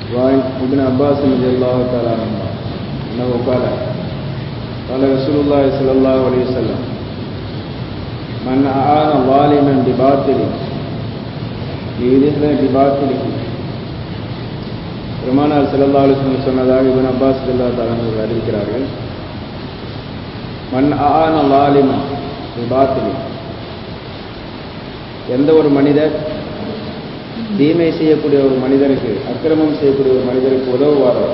وعن ابن عباس رضي الله تعالى عنهما انه قال قال رسول الله صلى الله عليه وسلم من أعان ظالما بباطل ليدخل بباطله பெருமானார் செல்லல்லா அலுவலம் சொன்னதாக இவன் அப்பாஸ் செல்லா தலைவர்கள் அறிவிக்கிறார்கள் மண் ஆன லாலிமன் விபாத்திலி எந்த ஒரு மனிதர் தீமை செய்யக்கூடிய ஒரு மனிதருக்கு அக்கிரமம் செய்யக்கூடிய ஒரு மனிதருக்கு உதவுவாரோ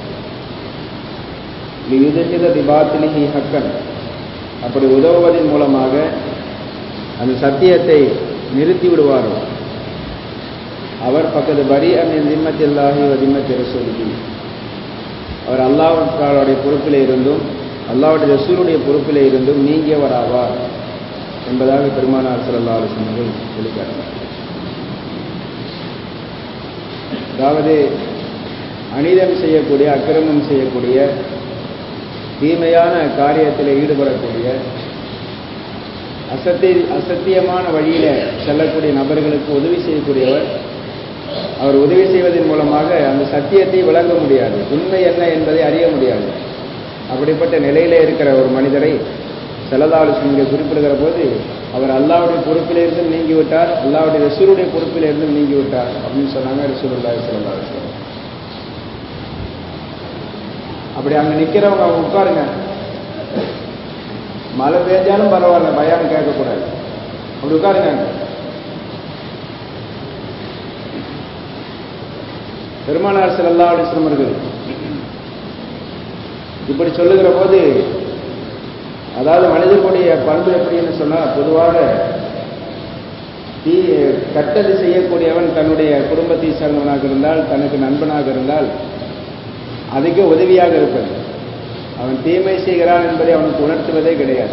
யுதித திபாத்திலிஹி ஹக்கன் அப்படி உதவுவதன் மூலமாக அந்த சத்தியத்தை நிறுத்தி விடுவாரோ அவர் பக்கத்து பரி அமின் திம்மத்தில்லாஹி வதிம்மத்தி ரசூலுகி அவர் அல்லாவுடைய பொறுப்பில் இருந்தும் அல்லாவுடைய ரசூலுடைய பொறுப்பில் இருந்தும் நீங்கியவர் ஆவார் என்பதாக பெருமானார் சல்லா அலுவலர்கள் வெளிக்காட்டினார் அதாவது அனிதம் செய்யக்கூடிய அக்கிரமம் செய்யக்கூடிய தீமையான காரியத்தில் ஈடுபடக்கூடிய அசத்திய அசத்தியமான வழியில செல்லக்கூடிய நபர்களுக்கு உதவி செய்யக்கூடியவர் அவர் உதவி செய்வதன் மூலமாக அந்த சத்தியத்தை விளங்க முடியாது உண்மை என்ன என்பதை அறிய முடியாது அப்படிப்பட்ட நிலையில இருக்கிற ஒரு மனிதரை செல்லதாலோசனை குறிப்பிடுகிற போது அவர் அல்லாவுடைய பொறுப்பிலிருந்தும் நீங்கிவிட்டார் அல்லாவுடைய ரசூருடைய பொறுப்பிலிருந்தும் நீங்கிவிட்டார் அப்படின்னு சொன்னாங்க ரசூலுல்லாய் செல்லதாலோசனை அப்படி அங்க நிக்கிறவங்க அவங்க உட்காருங்க மழை பெஞ்சாலும் பரவாயில்ல பயானம் கேட்கக்கூடாது அப்படி உட்காருங்க பெருமானார் செல்லல்லா அலிஸ்லமர்கள் இப்படி சொல்லுகிற போது அதாவது மனிதர்களுடைய பண்பு எப்படின்னு சொன்னா பொதுவாக தீ கட்டது செய்யக்கூடியவன் தன்னுடைய குடும்பத்தை சேர்ந்தவனாக இருந்தால் தனக்கு நண்பனாக இருந்தால் அதுக்கு உதவியாக இருப்பது அவன் தீமை செய்கிறான் என்பதை அவனுக்கு உணர்த்துவதே கிடையாது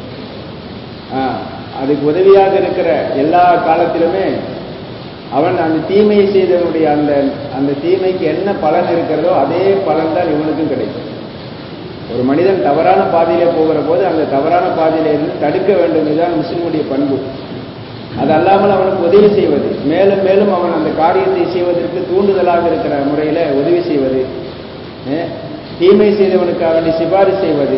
அதுக்கு உதவியாக இருக்கிற எல்லா காலத்திலுமே அவன் அந்த தீமையை செய்தவனுடைய அந்த அந்த தீமைக்கு என்ன பலன் இருக்கிறதோ அதே பலன் தான் இவனுக்கும் கிடைக்கும் ஒரு மனிதன் தவறான பாதையிலே போகிற போது அந்த தவறான பாதையில இருந்து தடுக்க வேண்டும் இதுதான் முஸ்லிமுடைய பண்பு அது அல்லாமல் அவனுக்கு உதவி செய்வது மேலும் மேலும் அவன் அந்த காரியத்தை செய்வதற்கு தூண்டுதலாக இருக்கிற முறையில உதவி செய்வது தீமை செய்தவனுக்கு அவனை சிபாரிசு செய்வது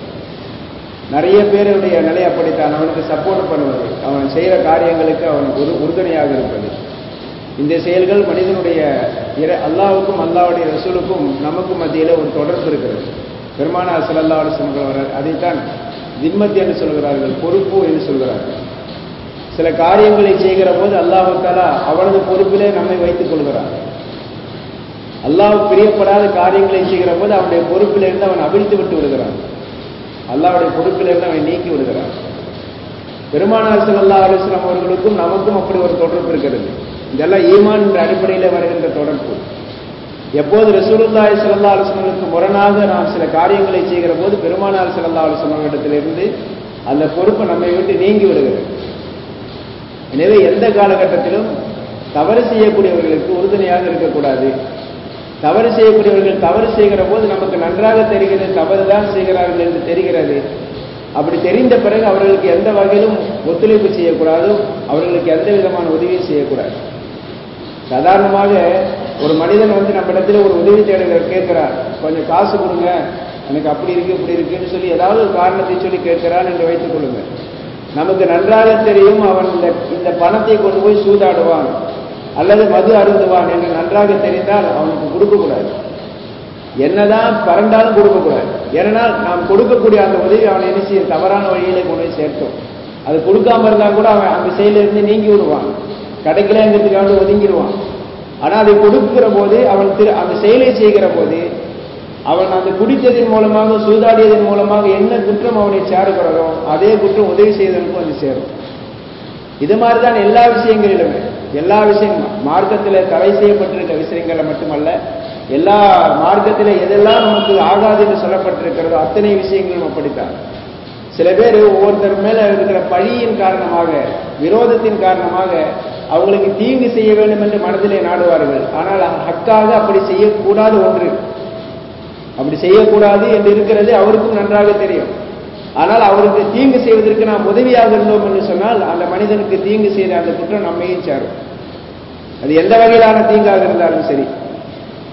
நிறைய பேருடைய நிலை அப்படித்தான் அவனுக்கு சப்போர்ட் பண்ணுவது அவன் செய்கிற காரியங்களுக்கு அவனுக்கு ஒரு உறுதுணையாக இருப்பது இந்த செயல்கள் மனிதனுடைய அல்லாவுக்கும் அல்லாவுடைய ரசூலுக்கும் நமக்கும் மத்தியில் ஒரு தொடர்பு இருக்கிறது பெருமானா சல்லா சொல்கிறவர் அதைத்தான் திம்மத் என்று சொல்கிறார்கள் பொறுப்பு என்று சொல்கிறார்கள் சில காரியங்களை செய்கிற போது அல்லாஹாலா அவனது பொறுப்பிலே நம்மை வைத்துக் கொள்கிறான் அல்லாஹ் பிரியப்படாத காரியங்களை செய்கிற போது அவனுடைய பொறுப்பில் இருந்து அவன் அவிழ்த்து விட்டு விடுகிறான் அல்லாவுடைய பொறுப்பில் இருந்து அவன் நீக்கி விடுகிறான் பெருமானார் சல்லா அலுவலாம் அவர்களுக்கும் நமக்கும் அப்படி ஒரு தொடர்பு இருக்கிறது இதெல்லாம் ஈமான் என்ற அடிப்படையில் வருகின்ற தொடர்பு எப்போது ரசூலுல்லாய் சல்லா அலுவலங்களுக்கு முரணாக நாம் சில காரியங்களை செய்கிற போது பெருமானார் சல்லா அலுவலமிடத்திலிருந்து அந்த பொறுப்பு நம்மை விட்டு நீங்கி விடுகிறது எனவே எந்த காலகட்டத்திலும் தவறு செய்யக்கூடியவர்களுக்கு உறுதுணையாக இருக்கக்கூடாது தவறு செய்யக்கூடியவர்கள் தவறு செய்கிற போது நமக்கு நன்றாக தெரிகிறது தவறு தான் செய்கிறார்கள் என்று தெரிகிறது அப்படி தெரிந்த பிறகு அவர்களுக்கு எந்த வகையிலும் ஒத்துழைப்பு செய்யக்கூடாது அவர்களுக்கு எந்த விதமான உதவியும் செய்யக்கூடாது சாதாரணமாக ஒரு மனிதன் வந்து நம்ம இடத்துல ஒரு உதவி தேடுகிற கேட்கிறார் கொஞ்சம் காசு கொடுங்க எனக்கு அப்படி இருக்கு இப்படி இருக்குன்னு சொல்லி ஏதாவது ஒரு காரணத்தை சொல்லி கேட்கிறான் என்று வைத்துக் கொள்ளுங்க நமக்கு நன்றாக தெரியும் அவன் இந்த இந்த பணத்தை கொண்டு போய் சூதாடுவான் அல்லது மது அருந்துவான் என்று நன்றாக தெரிந்தால் அவனுக்கு கொடுக்கக்கூடாது என்னதான் பறந்தாலும் கொடுக்கக்கூடாது ஏனென்றால் நாம் கொடுக்கக்கூடிய அந்த உதவி அவனை என்ன செய்ய தவறான வழியிலே கொண்டு போய் சேர்த்தோம் அது கொடுக்காம இருந்தா கூட அவன் அந்த செயலிருந்து நீங்கி விடுவான் கிடைக்கலங்கிறதுக்காக ஒதுங்கிடுவான் ஆனா அதை கொடுக்கிற போது அவன் திரு அந்த செயலை செய்கிற போது அவன் அந்த குடித்ததின் மூலமாக சூதாடியதன் மூலமாக என்ன குற்றம் அவனை சேருகிறதோ அதே குற்றம் உதவி செய்தவனுக்கும் அது சேரும் இது மாதிரிதான் எல்லா விஷயங்களிலுமே எல்லா விஷயம் மார்க்கத்தில் தடை செய்யப்பட்டிருக்க விஷயங்களை மட்டுமல்ல எல்லா மார்க்கத்தில் எதெல்லாம் நமக்கு ஆகாது என்று சொல்லப்பட்டிருக்கிறதோ அத்தனை விஷயங்களும் அப்படித்தான் சில பேர் ஒவ்வொருத்தர் மேல இருக்கிற பழியின் காரணமாக விரோதத்தின் காரணமாக அவங்களுக்கு தீங்கு செய்ய வேண்டும் என்று மனதிலே நாடுவார்கள் ஆனால் ஹக்காக அப்படி செய்யக்கூடாது ஒன்று அப்படி செய்யக்கூடாது என்று இருக்கிறது அவருக்கும் நன்றாக தெரியும் ஆனால் அவருக்கு தீங்கு செய்வதற்கு நாம் உதவியாக இருந்தோம் என்று சொன்னால் அந்த மனிதனுக்கு தீங்கு செய்த அந்த குற்றம் நம்மையும் சேரும் அது எந்த வகையிலான தீங்காக இருந்தாலும் சரி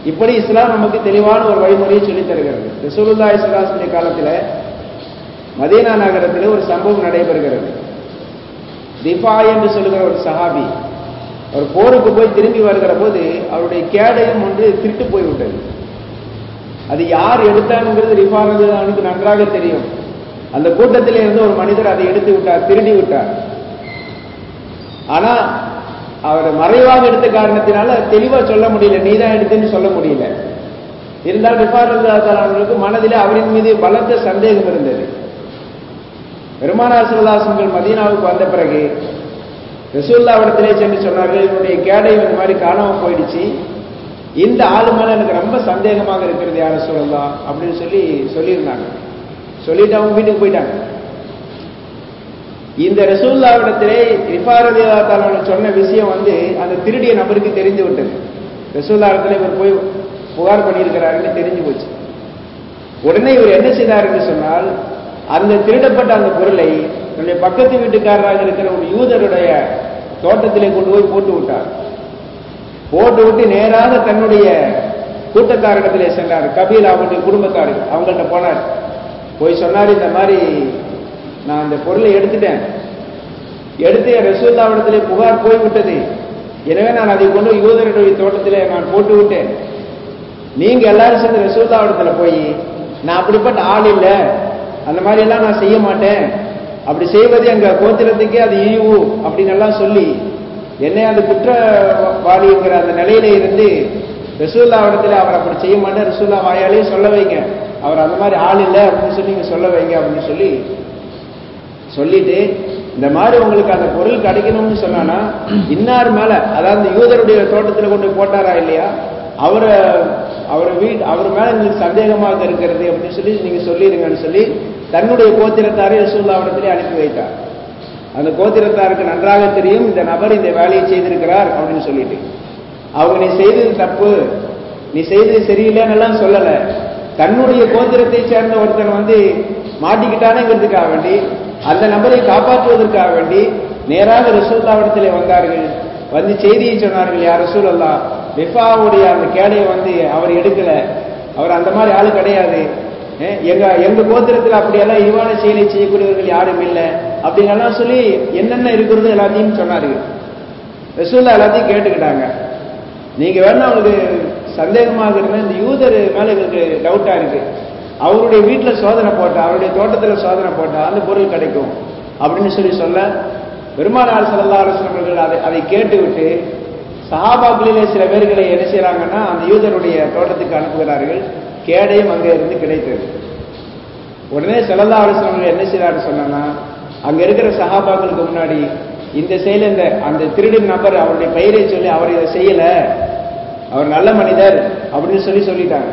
இப்படி இஸ்லாம் நமக்கு தெளிவான ஒரு வழிமுறையை சொல்லித் தருகிறது ரசூலுல்லாஹி ஸல்லல்லாஹு காலத்தில் மதீனா நகரத்தில் ஒரு சம்பவம் நடைபெறுகிறது திஃபா என்று சொல்லுகிற ஒரு சஹாபி அவர் போருக்கு போய் திரும்பி வருகிற போது அவருடைய கேடயம் ஒன்று திருட்டு போய்விட்டது அது யார் எடுத்தாங்கிறது ரிஃபானுக்கு நன்றாக தெரியும் அந்த கூட்டத்திலே இருந்து ஒரு மனிதர் அதை எடுத்து விட்டார் திருடி விட்டார் ஆனா அவர் மறைவாக எடுத்த காரணத்தினால தெளிவா சொல்ல முடியல நீதான் எடுத்துன்னு சொல்ல முடியல இருந்தால் ரிஃபார் அவர்களுக்கு மனதிலே அவரின் மீது பலத்த சந்தேகம் இருந்தது பெருமானார் சிவதாசங்கள் மதீனாவுக்கு வந்த பிறகு ரசூல்லாவிடத்திலே சென்று சொன்னார்கள் என்னுடைய கேடை இந்த மாதிரி காணாம போயிடுச்சு இந்த ஆளு மேல எனக்கு ரொம்ப சந்தேகமாக இருக்கிறது யார சொல்லலாம் அப்படின்னு சொல்லி சொல்லியிருந்தாங்க சொல்லிட்டு அவங்க வீட்டுக்கு போயிட்டாங்க இந்த ரசூல்லாவிடத்திலே ரிஃபாரதியாத்தான சொன்ன விஷயம் வந்து அந்த திருடிய நபருக்கு தெரிந்து விட்டது ரசூல்லாவிடத்துல இவர் போய் புகார் பண்ணியிருக்கிறாருன்னு தெரிஞ்சு போச்சு உடனே இவர் என்ன செய்தார் என்று சொன்னால் அந்த திருடப்பட்ட அந்த பொருளை தன்னுடைய பக்கத்து வீட்டுக்காரராக இருக்கிற ஒரு யூதருடைய தோட்டத்திலே கொண்டு போய் போட்டு விட்டார் போட்டு விட்டு நேராக தன்னுடைய கூட்டத்தாரிடத்திலே சென்றார் கபீல் அவருடைய குடும்பத்தார் அவங்கள்ட்ட போனார் போய் சொன்னார் இந்த மாதிரி நான் அந்த பொருளை எடுத்துட்டேன் எடுத்து ரசூல்லாவிடத்திலே புகார் போய்விட்டது எனவே நான் அதை கொண்டு யூதருடைய தோட்டத்திலே நான் போட்டு விட்டேன் நீங்க எல்லாரும் சேர்ந்து ரசூல்லாவிடத்துல போய் நான் அப்படிப்பட்ட ஆள் இல்லை அந்த மாதிரி எல்லாம் நான் செய்ய மாட்டேன் அப்படி செய்வது எங்க கோத்திரத்துக்கே அது இழிவு அப்படின்னு எல்லாம் சொல்லி என்னை அந்த குற்றவாளிங்கிற அந்த நிலையில இருந்து ரசூல்லா இடத்துல அவர் அப்படி செய்ய மாட்டேன் ரசூல்லா வாயாலே சொல்ல வைங்க அவர் அந்த மாதிரி ஆள் இல்லை அப்படின்னு சொல்லி நீங்க சொல்ல வைங்க அப்படின்னு சொல்லி சொல்லிட்டு இந்த மாதிரி உங்களுக்கு அந்த பொருள் கிடைக்கணும்னு சொன்னானா இன்னார் மேல அதாவது யூதருடைய தோட்டத்தில் கொண்டு போட்டாரா இல்லையா அவரை அவர் வீட் அவர் மேல உங்களுக்கு சந்தேகமாக இருக்கிறது அப்படின்னு சொல்லி நீங்க சொல்லிடுங்கன்னு சொல்லி தன்னுடைய கோத்திரத்தாரை ரசூல்லாவிடத்திலே அனுப்பி வைத்தார் அந்த கோத்திரத்தாருக்கு நன்றாக தெரியும் இந்த நபர் இந்த வேலையை செய்திருக்கிறார் அப்படின்னு சொல்லிட்டு அவங்க நீ செய்தது தப்பு நீ செய்தது சரியில்லைன்னு எல்லாம் சொல்லல தன்னுடைய கோத்திரத்தை சேர்ந்த ஒருத்தன் வந்து மாட்டிக்கிட்டானேங்கிறதுக்காக வேண்டி அந்த நபரை காப்பாற்றுவதற்காக வேண்டி நேராக ரசூல்லாவிடத்திலே வந்தார்கள் வந்து செய்தியை சொன்னார்கள் யார் ரசூல் அல்லா ரிஃபாவுடைய அந்த கேடையை வந்து அவர் எடுக்கல அவர் அந்த மாதிரி ஆளு கிடையாது எங்க எங்க கோத்திரத்தில் அப்படியெல்லாம் இழிவான செயலை செய்யக்கூடியவர்கள் யாரும் இல்லை அப்படிங்கெல்லாம் சொல்லி என்னென்ன இருக்கிறது எல்லாத்தையும் சொன்னார்கள் ரசூல்லா எல்லாத்தையும் கேட்டுக்கிட்டாங்க நீங்க வேணா அவங்களுக்கு சந்தேகமாக இருந்தா இந்த யூதர் மேல எங்களுக்கு டவுட்டா இருக்கு அவருடைய வீட்டில் சோதனை போட்டா அவருடைய தோட்டத்தில் சோதனை போட்டா அந்த பொருள் கிடைக்கும் அப்படின்னு சொல்லி சொல்ல பெருமானார் சல்லா அலுவலர்கள் அதை அதை கேட்டுவிட்டு சஹாபாக்களிலே சில பேர்களை என்ன செய்யறாங்கன்னா அந்த யூதருடைய தோட்டத்துக்கு அனுப்புகிறார்கள் கேடையும் அங்கே இருந்து கிடைத்தது உடனே செல்லல்லா அலுவலர்கள் என்ன செய்யறாரு சொன்னா அங்க இருக்கிற சஹாபாக்களுக்கு முன்னாடி இந்த செயல் இந்த அந்த திருடன் நபர் அவருடைய பெயரை சொல்லி அவர் இதை செய்யல அவர் நல்ல மனிதர் அப்படின்னு சொல்லி சொல்லிட்டாங்க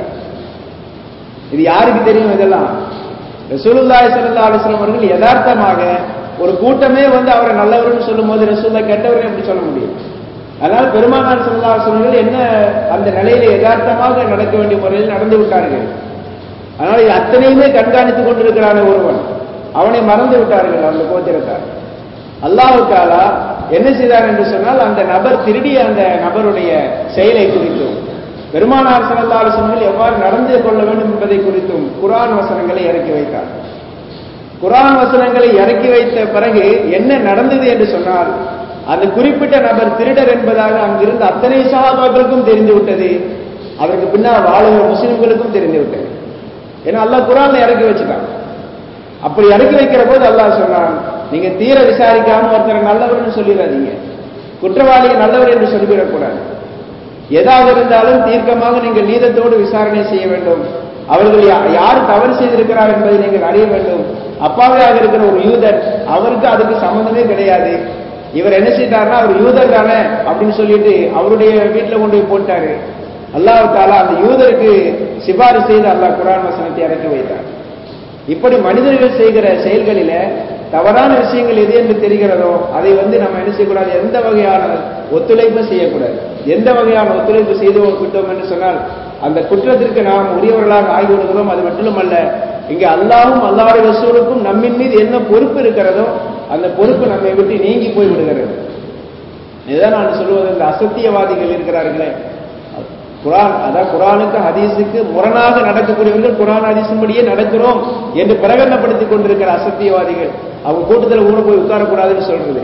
இது யாருக்கு தெரியும் இதெல்லாம் ரசூலுல்லாஹி ஸல்லல்லாஹு அலைஹி வஸல்லம் அவர்கள் யதார்த்தமாக ஒரு கூட்டமே வந்து அவரை நல்லவர்னு சொல்லும் போது ரசூல்லா கெட்டவர்னு எப்படி சொல்ல முடியும் அதனால் பெருமானார் ஸல்லல்லாஹு அலைஹி வஸல்லம் என்ன அந்த நிலையில யதார்த்தமாக நடக்க வேண்டிய முறையில் நடந்து விட்டார்கள் அதனால் இது அத்தனையுமே கண்காணித்துக் கொண்டிருக்கிறான ஒருவன் அவனை மறந்து விட்டார்கள் அந்த கோத்திரத்தார் அல்லாஹு தாலா என்ன செய்தார் என்று சொன்னால் அந்த நபர் திருடிய அந்த நபருடைய செயலை குறித்தும் பெருமானார் சல்லா அலுவலங்கள் எவ்வாறு நடந்து கொள்ள வேண்டும் என்பதை குறித்தும் குரான் வசனங்களை இறக்கி வைத்தார் குரான் வசனங்களை இறக்கி வைத்த பிறகு என்ன நடந்தது என்று சொன்னால் அந்த குறிப்பிட்ட நபர் திருடர் என்பதாக அங்கிருந்த அத்தனை சகாபாக்களுக்கும் தெரிந்து விட்டது அதற்கு பின்னால் வாழுகிற முஸ்லிம்களுக்கும் தெரிந்து விட்டது ஏன்னா அல்லாஹ் குரான்ல இறக்கி வச்சுட்டான் அப்படி இறக்கி வைக்கிற போது அல்லாஹ் சொன்னான் நீங்க தீர விசாரிக்காம ஒருத்தர் நல்லவர்னு சொல்லிடாதீங்க குற்றவாளியை நல்லவர் என்று சொல்லிவிடக்கூடாது எதாக இருந்தாலும் தீர்க்கமாக நீங்கள் நீதத்தோடு விசாரணை செய்ய வேண்டும் அவர்கள் யார் தவறு செய்திருக்கிறார் என்பதை நீங்கள் அறிய வேண்டும் அப்பாவையாக இருக்கிற ஒரு யூதர் அவருக்கு அதுக்கு சம்பந்தமே கிடையாது இவர் என்ன செய்தார்னா அவர் யூதர் தானே அப்படின்னு சொல்லிட்டு அவருடைய வீட்டில் கொண்டு போய் போட்டாரு அல்லாஹ் தாலா அந்த யூதருக்கு சிபாரிசு செய்து அல்லாஹ் குரான் வசனத்தை இறக்கி வைத்தார் இப்படி மனிதர்கள் செய்கிற செயல்களில தவறான விஷயங்கள் எது என்று தெரிகிறதோ அதை வந்து நம்ம என்ன செய்யக்கூடாது எந்த வகையான ஒத்துழைப்பும் செய்யக்கூடாது எந்த வகையான ஒத்துழைப்பு செய்து விட்டோம் என்று சொன்னால் அந்த குற்றத்திற்கு நாம் உரியவர்களாக ஆகிவிடுகிறோம் அது மட்டுமல்ல இங்கே அல்லாவும் அல்லாவுடைய ரசூலுக்கும் நம்மின் மீது என்ன பொறுப்பு இருக்கிறதோ அந்த பொறுப்பு நம்மை விட்டு நீங்கி போய் விடுகிறது இதுதான் நான் சொல்லுவது இந்த அசத்தியவாதிகள் இருக்கிறார்களே குரான் அதான் குரானுக்கு ஹதீஸுக்கு முரணாக நடக்கக்கூடியவர்கள் குரான் ஹதீஸின்படியே நடக்கிறோம் என்று பிரகடனப்படுத்திக் கொண்டிருக்கிற அசத்தியவாதிகள் அவங்க கூட்டத்தில் கூட போய் உட்காரக்கூடாதுன்னு சொல்றது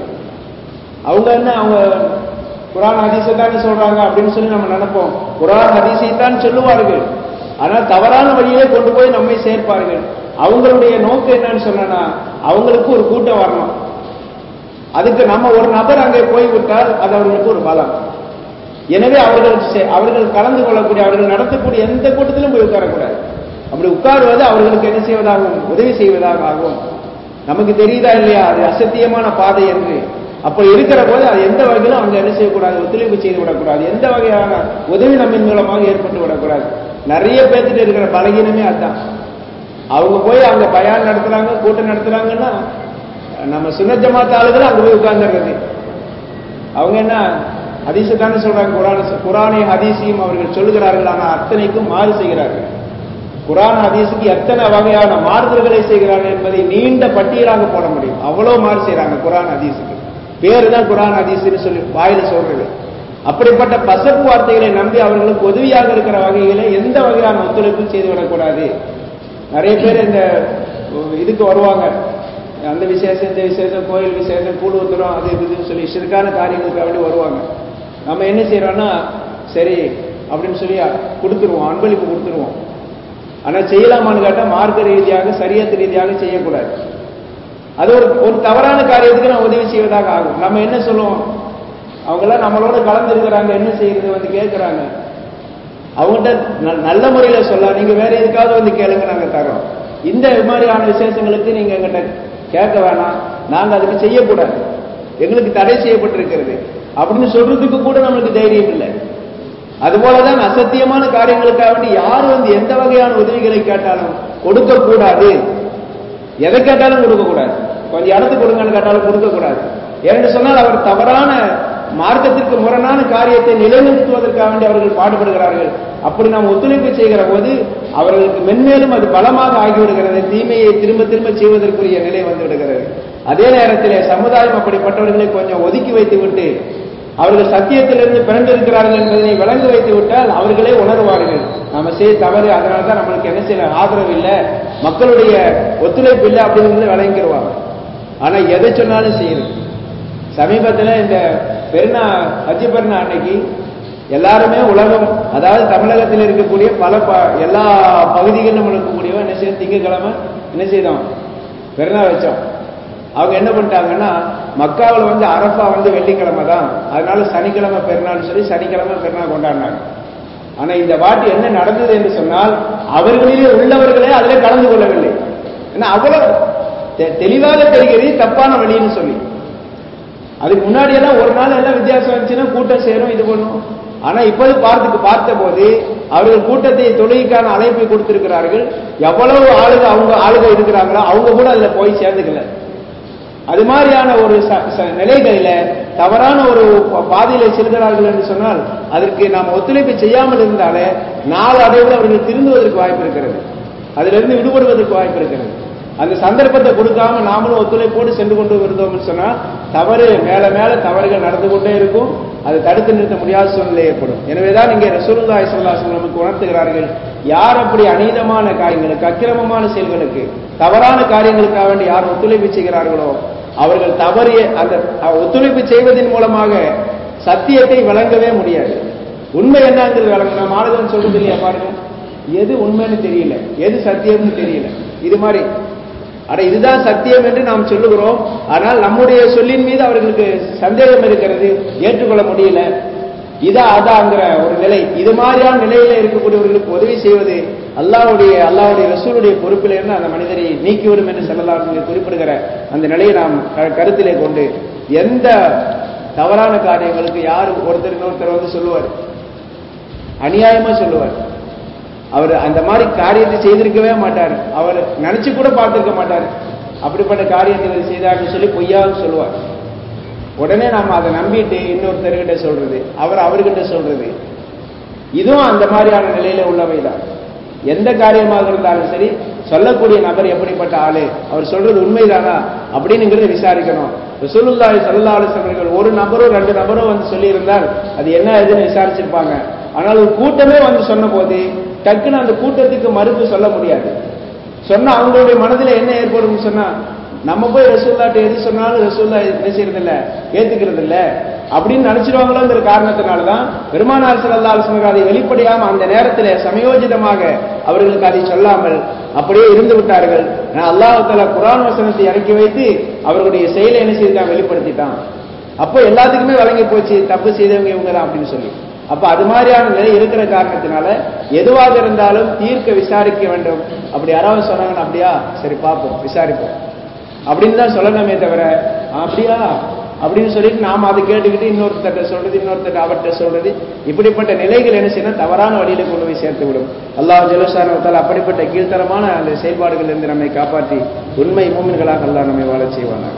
அவங்க என்ன அவங்க குரான் ஹதீஸை தானே சொல்றாங்க அப்படின்னு சொல்லி நம்ம நினைப்போம் குரான் ஹதீஸை தான் சொல்லுவார்கள் ஆனால் தவறான வழியிலே கொண்டு போய் நம்மை சேர்ப்பார்கள் அவங்களுடைய நோக்கம் என்னன்னு சொன்னா அவங்களுக்கு ஒரு கூட்டம் வரணும் அதுக்கு நம்ம ஒரு நபர் அங்கே போய்விட்டால் அது அவர்களுக்கு ஒரு பலம் எனவே அவர்கள் செ- அவர்கள் கலந்து கொள்ளக்கூடிய அவர்கள் நடத்தக்கூடிய எந்த கூட்டத்திலும் போய் உட்காரக்கூடாது அப்படி உட்காருவது அவர்களுக்கு என்ன செய்வதாகும் உதவி செய்வதாக ஆகும் நமக்கு தெரியுதா இல்லையா அது அசத்தியமான பாதை என்று அப்படி இருக்கிற போது அது எந்த வகையிலும் அவங்க என்ன செய்யக்கூடாது ஒத்துழைப்பு செய்து விடக்கூடாது எந்த வகையான உதவி நம்மின் மூலமாக ஏற்பட்டு விடக்கூடாது நிறைய பேர்த்துட்டு இருக்கிற பலகீனமே அதுதான் அவங்க போய் அங்க பயான் நடத்துறாங்க கூட்டம் நடத்துறாங்கன்னா நம்ம சுன்னத் ஜமாத் ஆளுகள் அங்க போய் உட்கார்ந்துடுறது அவங்க என்ன ஹதீஸை தானே சொல்றாங்க குரான் குரானை ஹதீஸையும் அவர்கள் சொல்லுகிறார்கள் ஆனால் அத்தனைக்கும் மாறு செய்கிறார்கள் குரான் ஹதீஸுக்கு எத்தனை வகையான மாறுதல்களை செய்கிறார்கள் என்பதை நீண்ட பட்டியலாக போட முடியும் அவ்வளவு மாறு செய்றாங்க குரான் ஹதீஸுக்கு பேரு தான் குரான் ஹதீஸ்னு சொல்லி வாயில சொல்றது அப்படிப்பட்ட பசப்பு வார்த்தைகளை நம்பி அவர்களுக்கு உதவியாக இருக்கிற வகையில எந்த வகையான ஒத்துழைப்பும் செய்து விடக்கூடாது நிறைய பேர் இந்த இதுக்கு வருவாங்க அந்த விசேஷம் இந்த விசேஷம் கோயில் விசேஷம் கூடு ஊத்துறோம் அது இது இதுன்னு சொல்லி சிறுக்கான காரியங்களுக்கு வேண்டி வருவாங்க நம்ம என்ன செய்யறோம்னா சரி அப்படின்னு சொல்லி கொடுத்துருவோம் அன்பளிப்பு கொடுத்துருவோம் ஆனா செய்யலாமான்னு கேட்டா மார்க்க ரீதியாக சரியத்து ரீதியாக செய்யக்கூடாது அது ஒரு ஒரு தவறான காரியத்துக்கு நான் உதவி செய்வதாக ஆகும் நம்ம என்ன சொல்லுவோம் அவங்கெல்லாம் நம்மளோட கலந்து இருக்கிறாங்க என்ன செய்யறது வந்து கேட்கிறாங்க அவங்ககிட்ட ந- நல்ல முறையில சொல்ல நீங்க வேற எதுக்காவது வந்து கேளுங்க நாங்க தரோம் இந்த மாதிரியான விசேஷங்களுக்கு நீங்க எங்கிட்ட கேட்க வேணாம் நாங்க அதுக்கு செய்யக்கூடாது எங்களுக்கு தடை செய்யப்பட்டிருக்கிறது அப்படின்னு சொல்றதுக்கு கூட நம்மளுக்கு தைரியம் இல்லை அதுபோலதான் அசத்தியமான காரியங்களுக்காக வேண்டி யார் வந்து எந்த வகையான உதவிகளை கேட்டாலும் கொடுக்க கூடாது எதை கேட்டாலும் கொடுக்க கூடாது கொஞ்சம் இடத்து கொடுங்கன்னு கேட்டாலும் கொடுக்க கூடாது ஏன்னு சொன்னால் அவர் தவறான மார்க்கத்திற்கு முரணான காரியத்தை நிலைநிறுத்துவதற்காக வேண்டி அவர்கள் பாடுபடுகிறார்கள் அப்படி நாம் ஒத்துழைப்பு செய்கிற போது அவர்களுக்கு மென்மேலும் அது பலமாக ஆகிவிடுகிறது தீமையை திரும்ப திரும்ப செய்வதற்குரிய நிலை வந்து விடுகிறது அதே நேரத்திலே சமுதாயம் அப்படிப்பட்டவர்களை கொஞ்சம் ஒதுக்கி வைத்து விட்டு அவர்கள் சத்தியத்திலிருந்து பிறந்திருக்கிறார்கள் என்பதனை விளங்க வைத்து விட்டால் அவர்களே உணர்வார்கள் நம்ம செய்ய தவறு அதனால தான் நம்மளுக்கு என்ன செய்யல ஆதரவு இல்லை மக்களுடைய ஒத்துழைப்பு இல்லை அப்படிங்கிறத விளங்கிடுவாங்க ஆனா எதை சொன்னாலும் செய்யுது சமீபத்தில் இந்த பெருநா ஹஜ்ஜி பெருநா அன்னைக்கு எல்லாருமே உலகம் அதாவது தமிழகத்தில் இருக்கக்கூடிய பல ப- எல்லா பகுதிகளிலும் இருக்கக்கூடியவன் என்ன செய்யும் திங்கக்கிழமை என்ன செய்தோம் பெருநா வச்சோம் அவங்க என்ன பண்ணிட்டாங்கன்னா மக்காவில் வந்து அரஃபா வந்து வெள்ளிக்கிழமை தான் அதனால சனிக்கிழமை பெருநாள்னு சொல்லி சனிக்கிழமை பெருநாள் கொண்டாடினாங்க ஆனா இந்த வாட்டி என்ன நடந்தது என்று சொன்னால் அவர்களிலே உள்ளவர்களே அதிலே கலந்து கொள்ளவில்லை ஏன்னா அவ்வளவு தெ- தெளிவாக தெரிகிறது தப்பான வழின்னு சொல்லி அதுக்கு முன்னாடி எல்லாம் ஒரு நாள் எல்லாம் வித்தியாசம் இருந்துச்சுன்னா கூட்டம் சேரும் இது பண்ணும் ஆனா இப்போது பார்த்துக்கு பார்த்த போது அவர்கள் கூட்டத்தை தொழுகைக்கான அழைப்பை கொடுத்திருக்கிறார்கள் எவ்வளவு ஆளுக அவங்க ஆளுக இருக்கிறாங்களோ அவங்க கூட அதுல போய் சேர்ந்துக்கல அது மாதிரியான ஒரு ச- ச- நிலைகளில தவறான ஒரு ப- பாதையில செல்கிறார்கள் என்று சொன்னால் அதற்கு நாம் ஒத்துழைப்பு செய்யாமல் இருந்தாலே நாலு அடைவில் அவர்கள் திருந்துவதற்கு வாய்ப்பு இருக்கிறது அதிலிருந்து விடுபடுவதற்கு வாய்ப்பு இருக்கிறது அந்த சந்தர்ப்பத்தை கொடுக்காம நாமளும் ஒத்துழைப்போடு சென்று கொண்டு வருதோம்னு சொன்னா தவறு மேல மேல தவறுகள் நடந்து கொண்டே இருக்கும் அதை தடுத்து நிறுத்த முடியாத சூழ்நிலை ஏற்படும் எனவேதான் இங்கே ரசூலுல்லாஹி ஸல்லல்லாஹு அலைஹி வஸல்லம் நமக்கு உணர்த்துகிறார்கள் யார் அப்படி அநீதமான காரியங்களுக்கு அக்கிரமமான செயல்களுக்கு தவறான காரியங்களுக்காக வேண்டி யார் ஒத்துழைப்பு செய்கிறார்களோ அவர்கள் தவறிய அந்த அஹ், ஒத்துழைப்பு செய்வதன் மூலமாக சத்தியத்தை விளங்கவே முடியாது உண்மை என்னங்கிறது விளங்க நம்ம ஆளுகள் சொல்றது இல்லையா பாருங்க எது உண்மைன்னு தெரியல எது சத்தியம்னு தெரியல இது மாதிரி அட இதுதான் சத்தியம் என்று நாம் சொல்லுகிறோம் ஆனால் நம்முடைய சொல்லின் மீது அவர்களுக்கு சந்தேகம் இருக்கிறது ஏற்றுக்கொள்ள முடியல இதா அதாங்கிற ஒரு நிலை இது மாதிரியான நிலையில இருக்கக்கூடியவர்களுக்கு உதவி செய்வது அல்லாஹ்வுடைய அல்லாஹ்வுடைய ரசூலுடைய பொறுப்பில் இருந்து அந்த மனிதரை நீக்கிவிடும் என்று செல்லலாம் குறிப்பிடுகிற அந்த நிலையை நாம் க- கருத்திலே கொண்டு எந்த தவறான காரியங்களுக்கு யார் ஒருத்தர் இன்னொருத்தர் வந்து சொல்லுவார் அநியாயமா சொல்லுவார் அவர் அந்த மாதிரி காரியத்தை செய்திருக்கவே மாட்டார் அவர் நினைச்சு கூட பார்த்திருக்க மாட்டார் அப்படிப்பட்ட காரியத்தை இவர் செய்தார்னு சொல்லி பொய்யாக சொல்லுவார் உடனே நாம அதை நம்பிட்டு இன்னொருத்தர்கிட்ட சொல்றது அவர் அவர்கிட்ட சொல்றது இதுவும் அந்த மாதிரியான நிலையில உள்ளவைதான் எந்த காரியமாக இருந்தாலும் சரி சொல்லக்கூடிய நபர் எப்படிப்பட்ட ஆளு அவர் சொல்றது உண்மைதானா அப்படின்னுங்கிறத விசாரிக்கணும் ரசூலுல்லாஹி ஸல்லல்லாஹு அலைஹி வஸல்லம் அவர்கள் ஒரு நபரோ ரெண்டு நபரோ வந்து சொல்லியிருந்தால் அது என்ன ஏதுன்னு விசாரிச்சிருப்பாங்க ஆனால் ஒரு கூட்டமே வந்து சொன்ன போது டக்குன்னு அந்த கூட்டத்துக்கு மறுப்பு சொல்ல முடியாது சொன்னா அவங்களுடைய மனதில் என்ன ஏற்படும் சொன்னா நம்ம போய் ரசூல்லாட்ட எது சொன்னாலும் ரசூல்லா என்ன செய்யறது இல்ல ஏத்துக்கிறது இல்ல அப்படின்னு நினைச்சிருவாங்களோங்கிற காரணத்தினால தான் பெருமானார் ஸல்லல்லாஹு அலைஹி வஸல்லம் அதை வெளிப்படையாம அந்த நேரத்தில் சமயோஜிதமாக அவர்களுக்கு அதை சொல்லாமல் அப்படியே இருந்து விட்டார்கள் ஆனா அல்லாஹ் தஆலா குர்ஆன் வசனத்தை இறக்கி வைத்து அவர்களுடைய செயலை என்ன செய்தான் வெளிப்படுத்திட்டான் அப்போ எல்லாத்துக்குமே வழங்கி போச்சு தப்பு செய்தவங்க இவங்க தான் அப்படின்னு சொல்லி அப்ப அது மாதிரியான நிலை இருக்கிற காரணத்தினால எதுவாக இருந்தாலும் தீர்க்க விசாரிக்க வேண்டும் அப்படி யாராவது சொன்னாங்கன்னா அப்படியா சரி பார்ப்போம் விசாரிப்போம் அப்படின்னு தான் சொல்லணுமே தவிர அப்படியா அப்படின்னு சொல்லிட்டு நாம அதை கேட்டுக்கிட்டு இன்னொருத்தட்ட சொல்றது இன்னொருத்தட்ட அவர்கிட்ட சொல்றது இப்படிப்பட்ட நிலைகள் என்ன செய்யணும் தவறான வழியில கொண்டு போய் சேர்த்து விடும் அல்லாஹ் ஜலுசானத்தால் அப்படிப்பட்ட கீழ்த்தரமான அந்த செயல்பாடுகளிலிருந்து நம்மை காப்பாற்றி உண்மை மூமின்களாக அல்லாஹ் நம்மை வாழச் செய்வானார்